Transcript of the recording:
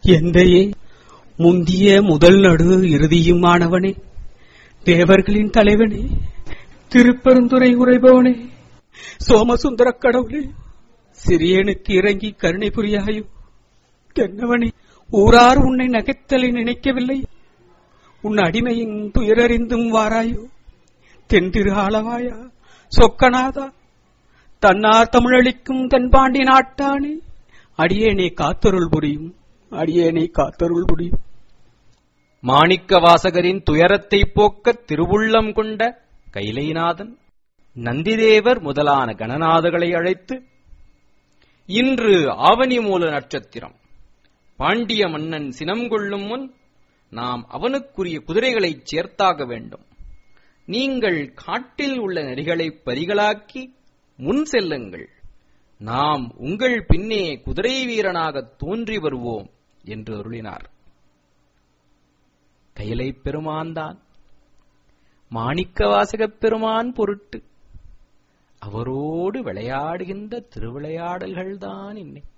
எந்தையே முந்திய முதல் நடு இறுதியுமானவனே தேவர்களின் தலைவனே திருப்பெருந்துரை உரைபவனே சோமசுந்தர கடவுளே சிறியனுக்கு இறங்கி கருணை புரியாயோ தென்னவனே ஊரார் உன்னை நகைத்தலை நினைக்கவில்லை உன் அடிமையின் துயரறிந்தும் வாராயோ தென்திரு ஆளவாயா சொக்கநாதா தன்னார் தமிழளிக்கும் தென்பாண்டி நாட்டானே அடியேனே காத்தருள் புரியும் அடியேனே காத்தருள் புரியும் மாணிக்க வாசகரின் துயரத்தை போக்க திருவுள்ளம் கொண்ட கைலைநாதன் நந்திதேவர் முதலான கணநாதர்களை அழைத்து இன்று ஆவணி மூல நட்சத்திரம் பாண்டிய மன்னன் சினம் கொள்ளும் முன் நாம் அவனுக்குரிய குதிரைகளைச் சேர்த்தாக வேண்டும் நீங்கள் காட்டில் உள்ள நெறிகளைப் பரிகளாக்கி முன் செல்லுங்கள் நாம் உங்கள் பின்னே குதிரை வீரனாகத் தோன்றி வருவோம் என்று அருளினார் கைலை பெருமான்தான் மாணிக்க வாசகப் பெருமான் பொருட்டு அவரோடு விளையாடுகின்ற திருவிளையாடல்கள்தான் இன்னை